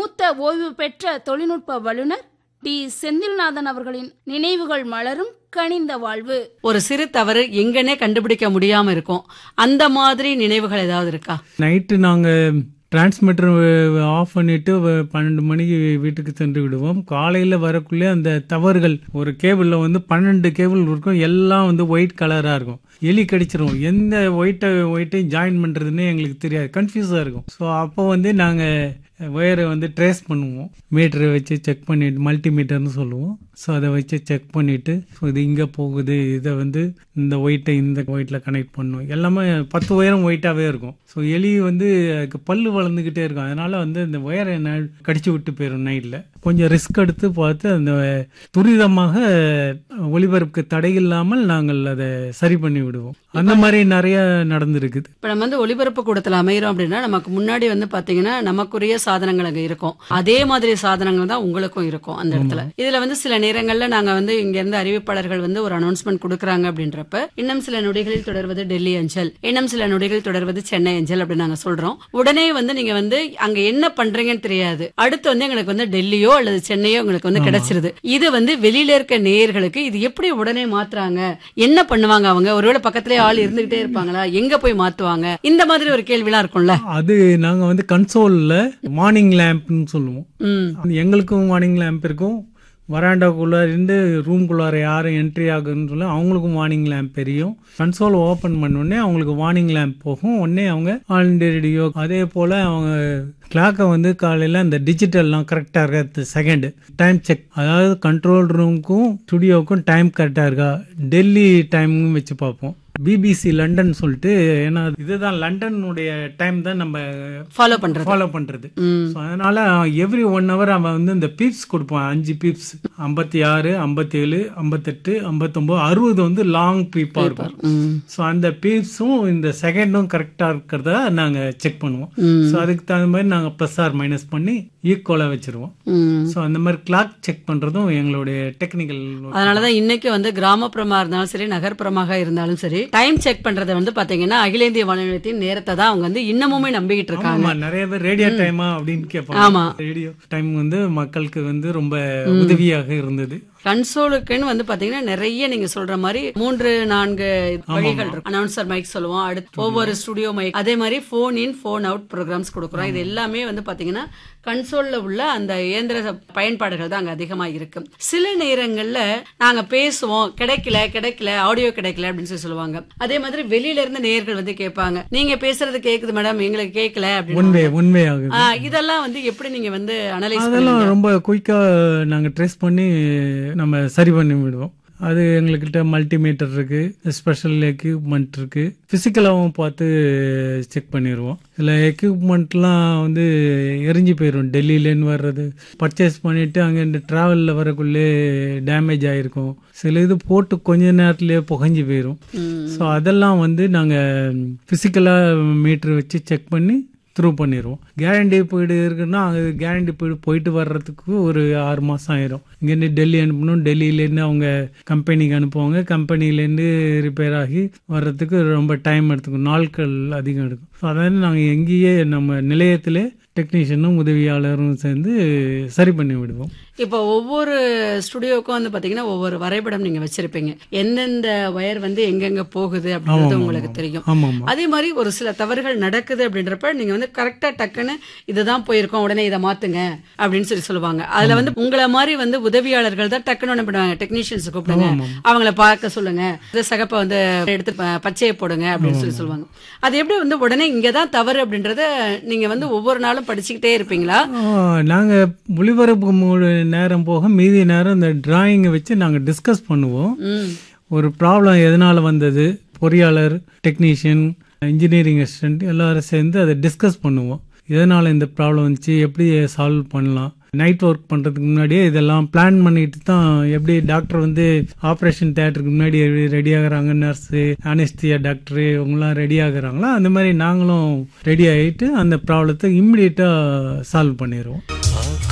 மூத்த ஓய்வு பெற்ற தொழில்நுட்ப வல்லுநர் டி செந்தில்நாதன் அவர்களின் நினைவுகள் மலரும் கனிந்த வாழ்வு ஒரு சிறு தவறு எங்கன்னே கண்டுபிடிக்க முடியாம இருக்கும் அந்த மாதிரி நினைவுகள் ஏதாவது இருக்கா நைட்டு நாங்கள் டிரான்ஸ்மிட்டர் ஆஃப் பண்ணிட்டு வ- பன்னெண்டு மணிக்கு வீட்டுக்கு சென்று விடுவோம் காலையில் வரக்குள்ளே அந்த தவறுகள் ஒரு கேபிளில் வந்து பன்னெண்டு கேபிள் இருக்கும் எல்லாம் வந்து ஒயிட் கலராக இருக்கும் எலி கடிச்சிரும் எந்த ஒயிட்டை ஒயிட்டையும் ஜாயின் பண்ணுறதுன்னு எங்களுக்கு தெரியாது கன்ஃபியூஸாக இருக்கும் ஸோ அப்போ வந்து நாங்கள் ஒயரை வந்து ட்ரேஸ் பண்ணுவோம் மீட்டரை வச்சு செக் பண்ணிட்டு மல்டிமீட்டர்னு சொல்லுவோம் ஸோ அதை வச்சு செக் பண்ணிட்டு ஸோ இது இங்கே போகுது இதை வந்து இந்த ஒயிட்டை இந்த ஒயிட்டில் கனெக்ட் பண்ணும் எல்லாமே பத்து ஒயரும் ஒயிட்டாகவே இருக்கும் ஸோ எலி வந்து அதுக்கு பல்லு வளர்ந்துக்கிட்டே இருக்கும் அதனால வந்து இந்த ஒயரை என்ன கடிச்சு விட்டு போயிடும் நைட்டில் கொஞ்சம் ரிஸ்க் எடுத்து பார்த்து அந்த துரிதமாக ஒளிபரப்புக்கு தடை இல்லாமல் நாங்கள் அதை சரி பண்ணி விடுவோம் அந்த மாதிரி நிறைய நடந்திருக்குது இப்ப நம்ம வந்து ஒளிபரப்பு கூடத்துல அமைகிறோம் அப்படின்னா நமக்கு முன்னாடி வந்து பாத்தீங்கன்னா நமக்குரிய சாதனங்கள் அங்க இருக்கும் அதே மாதிரி சாதனங்கள் தான் உங்களுக்கும் இருக்கும் அந்த இடத்துல இதுல வந்து சில நேரங்கள்ல நாங்க வந்து இங்க இருந்து அறிவிப்பாளர்கள் வந்து ஒரு அனௌன்ஸ்மெண்ட் கொடுக்குறாங்க அப்படின்றப்ப இன்னும் சில நொடிகளில் தொடர்வது டெல்லி அஞ்சல் இன்னும் சில நொடிகள் தொடர்வது சென்னை அஞ்சல் அப்படின்னு நாங்க சொல்றோம் உடனே வந்து நீங்க வந்து அங்க என்ன பண்றீங்கன்னு தெரியாது அடுத்து வந்து எங்களுக்கு வந்து டெல்லியோ அல்லது சென்னையோ உங்களுக்கு வந்து கிடைச்சிருது இது வந்து வெளியில இருக்க நேயர்களுக்கு இது எப்படி உடனே மாத்துறாங்க என்ன பண்ணுவாங்க அவங்க ஒருவேளை பக்கத்திலே ஆள் இருந்துகிட்டே இருப்பாங்களா எங்க போய் மாத்துவாங்க இந்த மாதிரி ஒரு கேள்விலாம் இருக்கும்ல அது நாங்கள் வந்து கன்சோலில் வார்னிங் லேம்ப்னு சொல்லுவோம் ம் எங்களுக்கும் வார்னிங் லேம்ப் இருக்கும் வராண்டாக்குள்ளே இருந்து ரூம்குள்ளார யாரும் என்ட்ரி ஆகுதுன்னு சொல்லி அவங்களுக்கும் வார்னிங் லேம்ப் தெரியும் கன்சோல் ஓப்பன் பண்ணோடனே அவங்களுக்கு வார்னிங் லேம்ப் போகும் உடனே அவங்க ஆல் இண்டியா ரேடியோ அதே போல் அவங்க கிளாக்கை வந்து காலையில் அந்த டிஜிட்டல்லாம் கரெக்டாக இருக்கா செகண்ட் டைம் செக் அதாவது கண்ட்ரோல் ரூமுக்கும் ஸ்டுடியோவுக்கும் டைம் கரெக்டாக இருக்கா டெல்லி டைமும் வச்சு பார்ப்போம் பிபிசி லண்டன் சொல்லிட்டு ஏன்னா இதுதான் லண்டனுடைய டைம் தான் நம்ம ஃபாலோ பண்றது ஃபாலோ பண்றது ம் ஸோ அதனால எவ்ரி ஒன் ஹவர் அவன் வந்து இந்த பீப்ஸ் கொடுப்பான் அஞ்சு பீப்ஸ் ஐம்பத்தி ஆறு ஐம்பத்தி ஏழு ஐம்பத்தெட்டு ஐம்பத்தொம்போது அறுபது வந்து லாங் பீப்பாக இருக்கும் ம் ஸோ அந்த பீப்ஸும் இந்த செகண்டும் கரெக்டாக இருக்கிறதா நாங்கள் செக் பண்ணுவோம் ம். ஸோ அதுக்கு தகுந்த மாதிரி நாங்கள் ப்ளஸ் ஆர் மைனஸ் பண்ணி ஈக்குவலாக வச்சிருவோம் ம் ஸோ அந்த மாதிரி கிளாக் செக் பண்ணுறதும் எங்களுடைய டெக்னிக்கல் அதனாலதான் இன்னைக்கு வந்து கிராமப்புறமா இருந்தாலும் சரி நகர்ப்புறமாக இருந்தாலும் சரி டைம் செக் பண்றதை வந்து பாத்தீங்கன்னா அகில இந்திய வானொலி நிலையத்தின் நேரத்தை தான் அவங்க வந்து இன்னமுமே நம்பிக்கிட்டு இருக்காங்க ஆமா நிறைய பேர் ரேடியோ டைமா அப்படின்னு கேட்பாங்க ஆமா. ரேடியோ டைம் வந்து மக்களுக்கு வந்து ரொம்ப உதவியாக இருந்தது கன்சோலுக்குன்னு வந்து பாத்தீங்கன்னா நிறைய நீங்க சொல்ற மாதிரி மூன்று நான்கு வழிகள் இருக்கு அனௌன்சர் மைக் சொல்லுவோம் அடுத்து ஒவ்வொரு ஸ்டுடியோ மைக் அதே மாதிரி phone in phone out programs கொடுக்குறோம் இது எல்லாமே வந்து பாத்தீங்கன்னா கன்சோல்ல உள்ள அந்த இயந்திர பயன்பாடுகள் தான் அங்க அதிகமா இருக்கு சில நேரங்கள்ல நாங்க பேசுவோம் கிடைக்கல கிடைக்கல ஆடியோ கிடைக்கல அப்படின்னு சொல்லி சொல்லுவாங்க அதே மாதிரி வெளியில இருந்து நேயர்கள் வந்து கேட்பாங்க நீங்க பேசுறது கேக்குது மேடம் எங்களுக்கு கேட்கல அப்படின்னு உண்மை உண்மையாகுது ஆ, இதெல்லாம் வந்து எப்படி நீங்க வந்து அனலைஸ் அதெல்லாம் ரொம்ப குயிக்கா நாங்க ட்ரேஸ் பண்ணி நம்ம சரி பண்ணி விடுவோம் அது எங்ககிட்ட மல்டிமீட்டர் இருக்கு ஸ்பெஷல் எக்யூப்மெண்ட் இருக்கு பிசிக்கலாகவும் பார்த்து செக் பண்ணிடுவோம் சில எக்யூப்மெண்ட்லாம் வந்து எரிஞ்சு போயிடும் டெல்லியிலேருந்து வர்றது பர்ச்சேஸ் பண்ணிட்டு அங்கே டிராவலில் வரக்குள்ளே டேமேஜ் ஆயிருக்கும் சில இது போட்டு கொஞ்ச நேரத்துலேயே புகஞ்சு போயிடும் ஸோ அதெல்லாம் வந்து நாங்கள் ஃபிசிக்கலாக மீட்டர் வச்சு செக் பண்ணி த்ரூ பண்ணிடுவோம் கேரண்டி பீரியடு இருக்குன்னா அது கேரண்டி பீரியடு போயிட்டு வர்றதுக்கு ஒரு ஆறு மாதம் ஆயிரும் இங்கேருந்து டெல்லி அனுப்பணும் டெல்லியிலேருந்து அவங்க கம்பெனிக்கு அனுப்புவாங்க கம்பெனிலேருந்து ரிப்பேர் ஆகி வர்றதுக்கு ரொம்ப டைம் எடுத்துக்கும் நாட்கள் அதிகம் எடுக்கும் ஸோ அதாவது நாங்கள் எங்கேயே நம்ம நிலையத்திலே டெக்னீஷியனும் உதவியாளரும் சேர்ந்து சரி பண்ணி விடுவோம் இப்போ ஒவ்வொரு ஸ்டுடியோக்கும் வந்து பாத்தீங்கன்னா ஒவ்வொரு வரைபடம் நீங்க வச்சிருப்பீங்க எந்தெந்த ஒயர் வந்து எங்கெங்க போகுது அப்படின்றது உங்களுக்கு தெரியும் ஆமாம் ஆமாம் அதே மாதிரி ஒரு சில தவறுகள் நடக்குது அப்படின்றப்ப நீங்க வந்து கரெக்டா டக்குன்னு இதுதான் போயிருக்கோம் உடனே இதை மாத்துங்க அப்படின்னு சொல்லி சொல்லுவாங்க அதுல வந்து உங்களை மாதிரி வந்து உதவியாளர்கள் தான் டக்குன்னு என்ன பண்ணுவாங்க டெக்னீஷியன்ஸ் கூப்பிடுங்க அவங்கள பார்க்க சொல்லுங்க இந்த சகப்பை வந்து எடுத்து ப- பச்சையை போடுங்க அப்படின்னு சொல்லி சொல்லுவாங்க அது எப்படி வந்து உடனே இங்கதான் தவறு அப்படின்றத நீங்க வந்து ஒவ்வொரு நாளும் படிச்சுக்கிட்டே இருப்பீங்களா நாங்கள் ஒளிபரப்பு மு- நேரம் போக மீதி நேரம் இந்த டிராயிங்கை வச்சு நாங்கள் டிஸ்கஸ் பண்ணுவோம் ம் ஒரு ப்ராப்ளம் எதனால் வந்தது பொறியாளர் டெக்னீஷியன் இன்ஜினியரிங் அசிஸ்டன்ட் எல்லாரும் சேர்ந்து அதை டிஸ்கஸ் பண்ணுவோம் எதனால் இந்த ப்ராப்ளம் வந்துச்சு எப்படி சால்வ் பண்ணலாம் நைட் ஒர்க் பண்ணுறதுக்கு முன்னாடியே இதெல்லாம் பிளான் பண்ணிட்டு தான் எப்படி டாக்டர் வந்து ஆப்ரேஷன் தேட்டருக்கு முன்னாடி ரெடி ஆகுறாங்க நர்ஸு அனிஸ்தியா டாக்டரு இவங்கெல்லாம் ரெடி ஆகுறாங்களோ அந்த மாதிரி நாங்களும் ரெடி ஆகிட்டு அந்த ப்ராப்ளத்தை இம்மிடியட்டாக சால்வ் பண்ணிடுவோம்